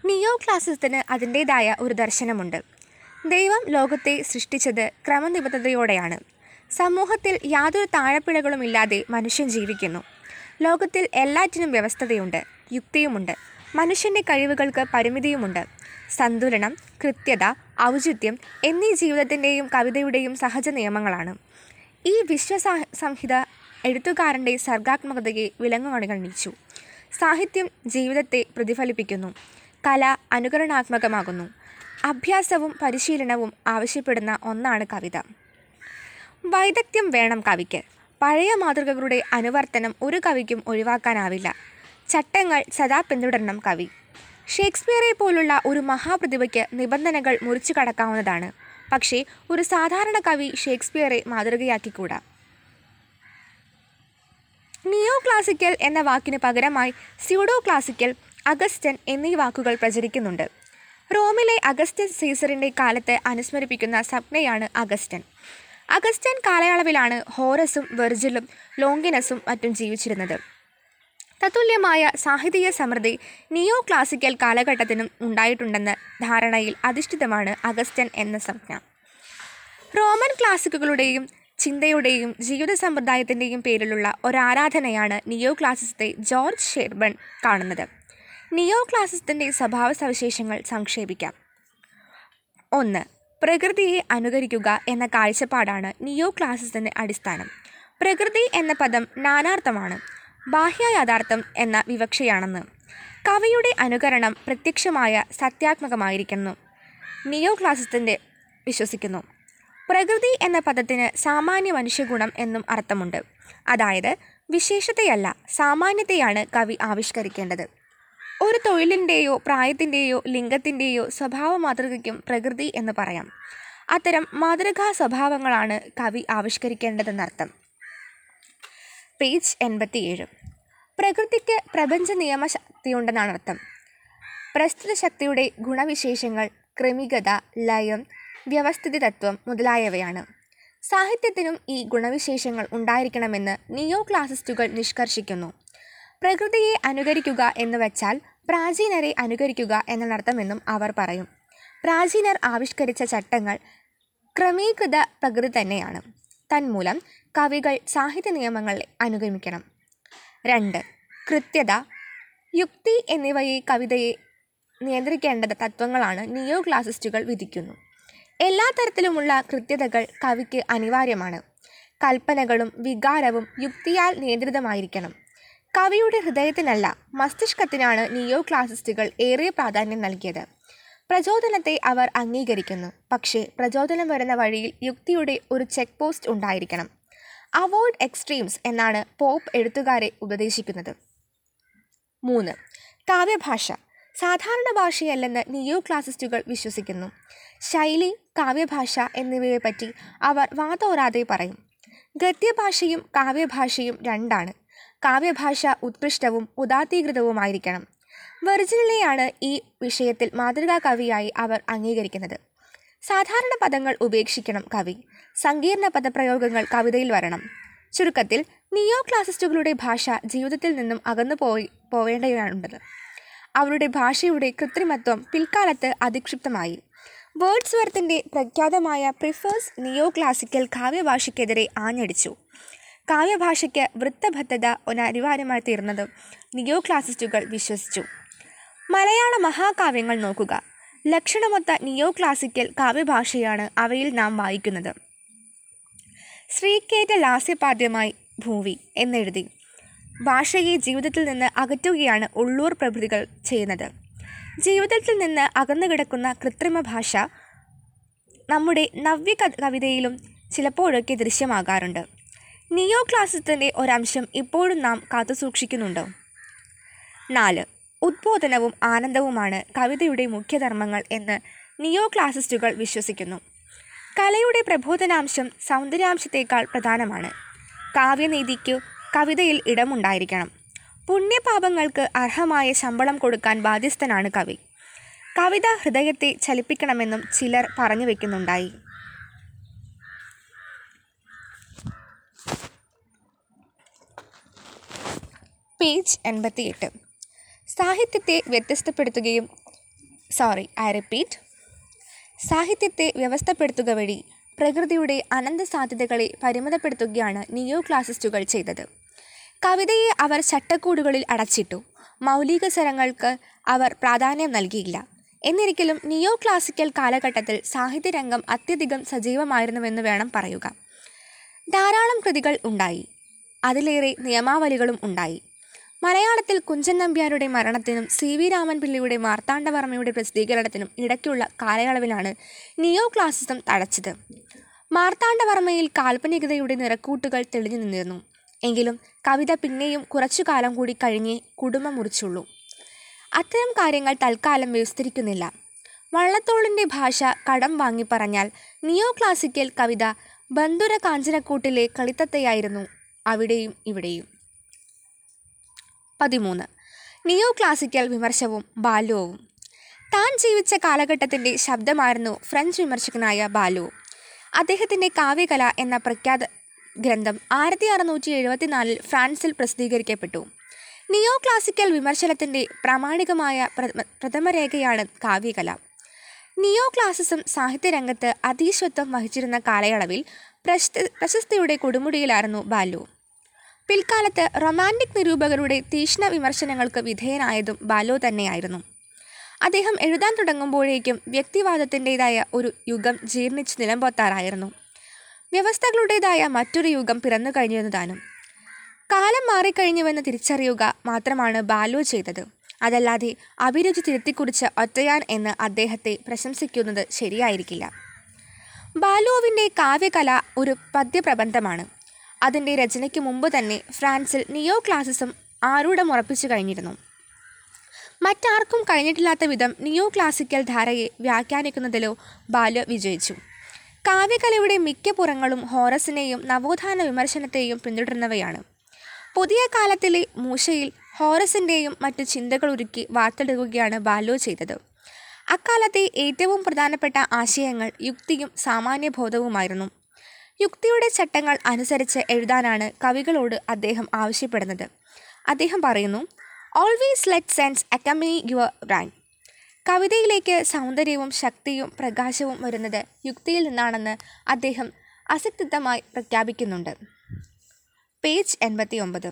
നിയോ ക്ലാസിസത്തിന് അതിൻ്റേതായ ഒരു ദർശനമുണ്ട് ദൈവം ലോകത്തെ സൃഷ്ടിച്ചത് ക്രമനിബദ്ധതയോടെയാണ് സമൂഹത്തിൽ യാതൊരു താഴെപ്പിഴകളുമില്ലാതെ മനുഷ്യൻ ജീവിക്കുന്നു ലോകത്തിൽ എല്ലാറ്റിനും വ്യവസ്ഥതയുണ്ട് യുക്തിയുമുണ്ട് മനുഷ്യൻ്റെ കഴിവുകൾക്ക് പരിമിതിയുമുണ്ട് സന്തുലനം കൃത്യത ഔചിത്യം എന്നീ ജീവിതത്തിൻ്റെയും കവിതയുടെയും സഹജ നിയമങ്ങളാണ് ഈ വിശ്വസാ സംഹിത എഴുത്തുകാരൻ്റെ സർഗാത്മകതയെ വിലങ്ങുകണിച്ചു സാഹിത്യം ജീവിതത്തെ പ്രതിഫലിപ്പിക്കുന്നു കല അനുകരണാത്മകമാകുന്നു അഭ്യാസവും പരിശീലനവും ആവശ്യപ്പെടുന്ന ഒന്നാണ് കവിത വൈദഗ്ധ്യം വേണം കവിക്ക് പഴയ മാതൃകകളുടെ അനുവർത്തനം ഒരു കവിക്കും ഒഴിവാക്കാനാവില്ല ചട്ടങ്ങൾ സദാ പിന്തുടരണം കവി ഷേക്സ്പിയറെ പോലുള്ള ഒരു മഹാപ്രതിഭയ്ക്ക് നിബന്ധനകൾ മുറിച്ചു കടക്കാവുന്നതാണ് പക്ഷേ ഒരു സാധാരണ കവി ഷേക്സ്പിയറെ മാതൃകയാക്കിക്കൂടാ നിയോ ക്ലാസിക്കൽ എന്ന വാക്കിന് പകരമായി സ്യൂഡോ ക്ലാസിക്കൽ അഗസ്റ്റൻ എന്നീ വാക്കുകൾ പ്രചരിക്കുന്നുണ്ട് റോമിലെ അഗസ്റ്റൻ സീസറിൻ്റെ കാലത്ത് അനുസ്മരിപ്പിക്കുന്ന സംജ്ഞയാണ് അഗസ്റ്റൻ അഗസ്റ്റൻ കാലയളവിലാണ് ഹോറസും വെർജിലും ലോങ്കിനസും മറ്റും ജീവിച്ചിരുന്നത് തത്തുല്യമായ സാഹിത്യ സമൃദ്ധി നിയോ ക്ലാസിക്കൽ കാലഘട്ടത്തിനും ഉണ്ടായിട്ടുണ്ടെന്ന ധാരണയിൽ അധിഷ്ഠിതമാണ് അഗസ്റ്റൻ എന്ന സംജ്ഞ റോമൻ ക്ലാസിക്കുകളുടെയും ചിന്തയുടെയും ജീവിത സമ്പ്രദായത്തിൻ്റെയും പേരിലുള്ള ഒരാരാധനയാണ് നിയോ ക്ലാസിസത്തെ ജോർജ് ഷെർബൺ കാണുന്നത് നിയോ ക്ലാസിസത്തിൻ്റെ സ്വഭാവ സവിശേഷങ്ങൾ സംക്ഷേപിക്കാം ഒന്ന് പ്രകൃതിയെ അനുകരിക്കുക എന്ന കാഴ്ചപ്പാടാണ് നിയോ ക്ലാസിസത്തിൻ്റെ അടിസ്ഥാനം പ്രകൃതി എന്ന പദം നാനാർത്ഥമാണ് ബാഹ്യ യാഥാർത്ഥ്യം എന്ന വിവക്ഷയാണെന്ന് കവിയുടെ അനുകരണം പ്രത്യക്ഷമായ സത്യാത്മകമായിരിക്കുന്നു നിയോ ക്ലാസിസത്തിൻ്റെ വിശ്വസിക്കുന്നു പ്രകൃതി എന്ന പദത്തിന് സാമാന്യ മനുഷ്യഗുണം എന്നും അർത്ഥമുണ്ട് അതായത് വിശേഷത്തെയല്ല സാമാന്യത്തെയാണ് കവി ആവിഷ്കരിക്കേണ്ടത് ഒരു തൊഴിലിൻ്റെയോ പ്രായത്തിൻ്റെയോ ലിംഗത്തിൻ്റെയോ സ്വഭാവ മാതൃകയ്ക്കും പ്രകൃതി എന്ന് പറയാം അത്തരം മാതൃകാ സ്വഭാവങ്ങളാണ് കവി ആവിഷ്കരിക്കേണ്ടതെന്നർത്ഥം പേജ് എൺപത്തിയേഴ് പ്രകൃതിക്ക് പ്രപഞ്ച നിയമശക്തിയുണ്ടെന്നാണ് അർത്ഥം പ്രസ്തുത ശക്തിയുടെ ഗുണവിശേഷങ്ങൾ ക്രമികത ലയം വ്യവസ്ഥിതിതത്വം മുതലായവയാണ് സാഹിത്യത്തിനും ഈ ഗുണവിശേഷങ്ങൾ ഉണ്ടായിരിക്കണമെന്ന് നിയോ ക്ലാസിസ്റ്റുകൾ നിഷ്കർഷിക്കുന്നു പ്രകൃതിയെ അനുകരിക്കുക എന്ന് വച്ചാൽ പ്രാചീനരെ അനുകരിക്കുക എന്നർത്ഥമെന്നും അവർ പറയും പ്രാചീനർ ആവിഷ്കരിച്ച ചട്ടങ്ങൾ ക്രമീകൃത പ്രകൃതി തന്നെയാണ് തന്മൂലം കവികൾ സാഹിത്യ നിയമങ്ങൾ അനുഗമിക്കണം രണ്ട് കൃത്യത യുക്തി എന്നിവയെ കവിതയെ നിയന്ത്രിക്കേണ്ട തത്വങ്ങളാണ് നിയോ ക്ലാസിസ്റ്റുകൾ വിധിക്കുന്നു എല്ലാ തരത്തിലുമുള്ള കൃത്യതകൾ കവിക്ക് അനിവാര്യമാണ് കൽപ്പനകളും വികാരവും യുക്തിയാൽ നിയന്ത്രിതമായിരിക്കണം കവിയുടെ ഹൃദയത്തിനല്ല മസ്തിഷ്കത്തിനാണ് നിയോ ക്ലാസിസ്റ്റുകൾ ഏറെ പ്രാധാന്യം നൽകിയത് പ്രചോദനത്തെ അവർ അംഗീകരിക്കുന്നു പക്ഷേ പ്രചോദനം വരുന്ന വഴിയിൽ യുക്തിയുടെ ഒരു ചെക്ക് പോസ്റ്റ് ഉണ്ടായിരിക്കണം അവോയ്ഡ് എക്സ്ട്രീംസ് എന്നാണ് പോപ്പ് എഴുത്തുകാരെ ഉപദേശിക്കുന്നത് മൂന്ന് കാവ്യഭാഷ സാധാരണ ഭാഷയല്ലെന്ന് നിയോ ക്ലാസിസ്റ്റുകൾ വിശ്വസിക്കുന്നു ശൈലി കാവ്യഭാഷ എന്നിവയെപ്പറ്റി അവർ വാതോരാതെ പറയും ഗദ്യഭാഷയും കാവ്യഭാഷയും രണ്ടാണ് കാവ്യഭാഷ ഉത്കൃഷ്ടവും ഉദാത്തീകൃതവുമായിരിക്കണം വെർജിനിലെയാണ് ഈ വിഷയത്തിൽ മാതൃകാ കവിയായി അവർ അംഗീകരിക്കുന്നത് സാധാരണ പദങ്ങൾ ഉപേക്ഷിക്കണം കവി സങ്കീർണ പദപ്രയോഗങ്ങൾ കവിതയിൽ വരണം ചുരുക്കത്തിൽ നിയോ ക്ലാസിസ്റ്റുകളുടെ ഭാഷ ജീവിതത്തിൽ നിന്നും അകന്നു പോയി പോവേണ്ടതാണുള്ളത് അവരുടെ ഭാഷയുടെ കൃത്രിമത്വം പിൽക്കാലത്ത് അധിക്ഷിപ്തമായി വേർഡ്സ് വർത്തിൻ്റെ പ്രഖ്യാതമായ പ്രിഫേഴ്സ് നിയോ ക്ലാസിക്കൽ കാവ്യഭാഷയ്ക്കെതിരെ ആഞ്ഞടിച്ചു കാവ്യഭാഷയ്ക്ക് വൃത്തബദ്ധത ഒരനിവാര്യമായി തീർന്നതും നിയോ ക്ലാസിസ്റ്റുകൾ വിശ്വസിച്ചു മലയാള മഹാകാവ്യങ്ങൾ നോക്കുക ലക്ഷണമൊത്ത നിയോ ക്ലാസിക്കൽ കാവ്യഭാഷയാണ് അവയിൽ നാം വായിക്കുന്നത് ശ്രീകേറ്റ ലാസ്യപാദ്യമായി ഭൂവി എന്നെഴുതി ഭാഷയെ ജീവിതത്തിൽ നിന്ന് അകറ്റുകയാണ് ഉള്ളൂർ പ്രഭൃതികൾ ചെയ്യുന്നത് ജീവിതത്തിൽ നിന്ന് അകന്നു കിടക്കുന്ന കൃത്രിമ ഭാഷ നമ്മുടെ നവ്യ കവിതയിലും ചിലപ്പോഴൊക്കെ ദൃശ്യമാകാറുണ്ട് നിയോ ക്ലാസിസത്തിൻ്റെ ഒരംശം ഇപ്പോഴും നാം കാത്തുസൂക്ഷിക്കുന്നുണ്ടോ നാല് ഉദ്ബോധനവും ആനന്ദവുമാണ് കവിതയുടെ മുഖ്യധർമ്മങ്ങൾ എന്ന് നിയോ ക്ലാസിസ്റ്റുകൾ വിശ്വസിക്കുന്നു കലയുടെ പ്രബോധനാംശം സൗന്ദര്യാംശത്തേക്കാൾ പ്രധാനമാണ് കാവ്യനീതിക്കു കവിതയിൽ ഇടമുണ്ടായിരിക്കണം പുണ്യപാപങ്ങൾക്ക് അർഹമായ ശമ്പളം കൊടുക്കാൻ ബാധ്യസ്ഥനാണ് കവി കവിത ഹൃദയത്തെ ചലിപ്പിക്കണമെന്നും ചിലർ പറഞ്ഞു വെക്കുന്നുണ്ടായി പേജ് എൺപത്തിയെട്ട് സാഹിത്യത്തെ വ്യത്യസ്തപ്പെടുത്തുകയും സോറി ഐ റിപ്പീറ്റ് സാഹിത്യത്തെ വ്യവസ്ഥപ്പെടുത്തുക വഴി പ്രകൃതിയുടെ അനന്ത സാധ്യതകളെ പരിമിതപ്പെടുത്തുകയാണ് നിയോ ക്ലാസിസ്റ്റുകൾ ചെയ്തത് കവിതയെ അവർ ചട്ടക്കൂടുകളിൽ അടച്ചിട്ടു മൗലിക സ്വരങ്ങൾക്ക് അവർ പ്രാധാന്യം നൽകിയില്ല എന്നിരിക്കലും നിയോ ക്ലാസിക്കൽ കാലഘട്ടത്തിൽ സാഹിത്യരംഗം അത്യധികം സജീവമായിരുന്നുവെന്ന് വേണം പറയുക ധാരാളം കൃതികൾ ഉണ്ടായി അതിലേറെ നിയമാവലികളും ഉണ്ടായി മലയാളത്തിൽ കുഞ്ചൻ നമ്പ്യാരുടെ മരണത്തിനും സി വി രാമൻപിള്ളിയുടെ മാർത്താണ്ഡവർമ്മയുടെ പ്രസിദ്ധീകരണത്തിനും ഇടയ്ക്കുള്ള കാലയളവിലാണ് നിയോ ക്ലാസിസം തഴച്ചത് മാർത്താണ്ഡവർമ്മയിൽ കാൽപ്പനികതയുടെ നിറക്കൂട്ടുകൾ തെളിഞ്ഞു നിന്നിരുന്നു എങ്കിലും കവിത പിന്നെയും കുറച്ചു കാലം കൂടി കഴിഞ്ഞേ കുടുംബം മുറിച്ചുള്ളൂ അത്തരം കാര്യങ്ങൾ തൽക്കാലം വിസ്തരിക്കുന്നില്ല വള്ളത്തോളിൻ്റെ ഭാഷ കടം വാങ്ങി പറഞ്ഞാൽ നിയോ ക്ലാസിക്കൽ കവിത ബന്ധുര കാഞ്ചനക്കൂട്ടിലെ കളിത്തത്തയായിരുന്നു അവിടെയും ഇവിടെയും പതിമൂന്ന് നിയോ ക്ലാസിക്കൽ വിമർശവും ബാലുവും താൻ ജീവിച്ച കാലഘട്ടത്തിൻ്റെ ശബ്ദമായിരുന്നു ഫ്രഞ്ച് വിമർശകനായ ബാലു അദ്ദേഹത്തിൻ്റെ കാവ്യകല എന്ന പ്രഖ്യാത ഗ്രന്ഥം ആയിരത്തി അറുന്നൂറ്റി എഴുപത്തിനാലിൽ ഫ്രാൻസിൽ പ്രസിദ്ധീകരിക്കപ്പെട്ടു നിയോ ക്ലാസിക്കൽ വിമർശനത്തിൻ്റെ പ്രാമാണികമായ പ്രഥമ പ്രഥമരേഖയാണ് കാവ്യകല നിയോ ക്ലാസിസം സാഹിത്യരംഗത്ത് അതീശ്വത്വം വഹിച്ചിരുന്ന കാലയളവിൽ പ്രശസ്തി പ്രശസ്തിയുടെ കൊടുമുടിയിലായിരുന്നു ബാലു പിൽക്കാലത്ത് റൊമാൻറ്റിക് നിരൂപകരുടെ തീക്ഷ്ണ വിമർശനങ്ങൾക്ക് വിധേയനായതും ബാലോ തന്നെയായിരുന്നു അദ്ദേഹം എഴുതാൻ തുടങ്ങുമ്പോഴേക്കും വ്യക്തിവാദത്തിൻ്റെതായ ഒരു യുഗം ജീർണിച്ച് നിലംപൊത്താറായിരുന്നു വ്യവസ്ഥകളുടേതായ മറ്റൊരു യുഗം പിറന്നു കഴിഞ്ഞിരുന്നു താനും കാലം മാറിക്കഴിഞ്ഞുവെന്ന് തിരിച്ചറിയുക മാത്രമാണ് ബാലു ചെയ്തത് അതല്ലാതെ അഭിരുചി തിരുത്തിക്കുറിച്ച് ഒറ്റയാൻ എന്ന് അദ്ദേഹത്തെ പ്രശംസിക്കുന്നത് ശരിയായിരിക്കില്ല ബാലുവിൻ്റെ കാവ്യകല ഒരു പദ്യപ്രബന്ധമാണ് അതിൻ്റെ രചനയ്ക്ക് മുമ്പ് തന്നെ ഫ്രാൻസിൽ നിയോ ക്ലാസിസം ആരൂഢമുറപ്പിച്ചു കഴിഞ്ഞിരുന്നു മറ്റാർക്കും കഴിഞ്ഞിട്ടില്ലാത്ത വിധം നിയോ ക്ലാസിക്കൽ ധാരയെ വ്യാഖ്യാനിക്കുന്നതിലോ ബാലു വിജയിച്ചു കാവ്യകലയുടെ മിക്ക പുറങ്ങളും ഹോറസിനെയും നവോത്ഥാന വിമർശനത്തെയും പിന്തുടരുന്നവയാണ് പുതിയ കാലത്തിലെ മൂശയിൽ ഹോറസിൻ്റെയും മറ്റു ചിന്തകൾ ഒരുക്കി വാർത്തെടുക്കുകയാണ് ബാലു ചെയ്തത് അക്കാലത്തെ ഏറ്റവും പ്രധാനപ്പെട്ട ആശയങ്ങൾ യുക്തിയും സാമാന്യബോധവുമായിരുന്നു യുക്തിയുടെ ചട്ടങ്ങൾ അനുസരിച്ച് എഴുതാനാണ് കവികളോട് അദ്ദേഹം ആവശ്യപ്പെടുന്നത് അദ്ദേഹം പറയുന്നു always let sense accompany your brain കവിതയിലേക്ക് സൗന്ദര്യവും ശക്തിയും പ്രകാശവും വരുന്നത് യുക്തിയിൽ നിന്നാണെന്ന് അദ്ദേഹം അസക്തിത്വമായി പ്രഖ്യാപിക്കുന്നുണ്ട് പേജ് എൺപത്തി ഒമ്പത്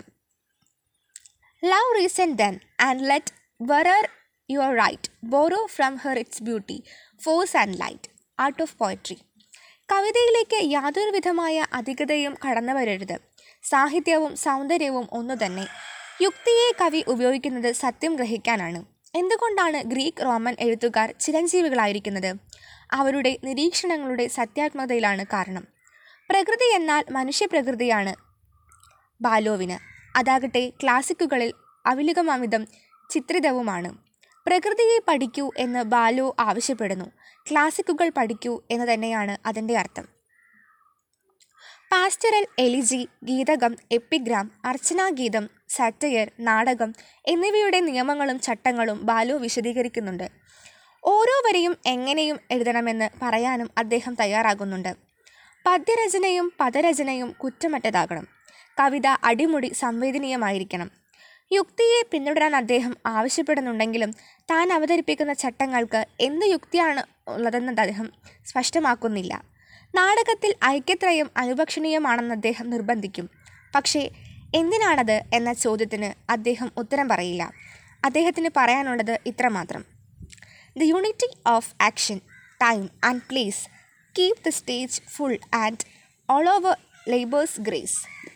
love reason then and let whatever your write borrow from her its beauty force and light art of poetry കവിതയിലേക്ക് യാതൊരു വിധമായ അധികതയും കടന്നു വരരുത് സാഹിത്യവും സൗന്ദര്യവും ഒന്നു തന്നെ യുക്തിയെ കവി ഉപയോഗിക്കുന്നത് സത്യം ഗ്രഹിക്കാനാണ് എന്തുകൊണ്ടാണ് ഗ്രീക്ക് റോമൻ എഴുത്തുകാർ ചിരഞ്ജീവികളായിരിക്കുന്നത് അവരുടെ നിരീക്ഷണങ്ങളുടെ സത്യാത്മകതയിലാണ് കാരണം പ്രകൃതി എന്നാൽ മനുഷ്യപ്രകൃതിയാണ് ബാലോവിന് അതാകട്ടെ ക്ലാസിക്കുകളിൽ അവിലുകമമിതം ചിത്രിതവുമാണ് പ്രകൃതിയെ പഠിക്കൂ എന്ന് ബാലു ആവശ്യപ്പെടുന്നു ക്ലാസിക്കുകൾ പഠിക്കൂ എന്ന് തന്നെയാണ് അതിൻ്റെ അർത്ഥം പാസ്റ്ററൽ എലിജി ഗീതകം എപ്പിഗ്രാം അർച്ചനാഗീതം സറ്റയർ നാടകം എന്നിവയുടെ നിയമങ്ങളും ചട്ടങ്ങളും ബാലു വിശദീകരിക്കുന്നുണ്ട് ഓരോ വരിയും എങ്ങനെയും എഴുതണമെന്ന് പറയാനും അദ്ദേഹം തയ്യാറാകുന്നുണ്ട് പദ്യരചനയും പദരചനയും കുറ്റമറ്റതാകണം കവിത അടിമുടി സംവേദനീയമായിരിക്കണം യുക്തിയെ പിന്തുടരാൻ അദ്ദേഹം ആവശ്യപ്പെടുന്നുണ്ടെങ്കിലും താൻ അവതരിപ്പിക്കുന്ന ചട്ടങ്ങൾക്ക് എന്ത് യുക്തിയാണ് ഉള്ളതെന്ന് അദ്ദേഹം സ്പഷ്ടമാക്കുന്നില്ല നാടകത്തിൽ ഐക്യത്രയം അനുപക്ഷണീയമാണെന്ന് അദ്ദേഹം നിർബന്ധിക്കും പക്ഷേ എന്തിനാണത് എന്ന ചോദ്യത്തിന് അദ്ദേഹം ഉത്തരം പറയില്ല അദ്ദേഹത്തിന് പറയാനുള്ളത് ഇത്രമാത്രം the unity of action time and place keep the stage full and all over labours grace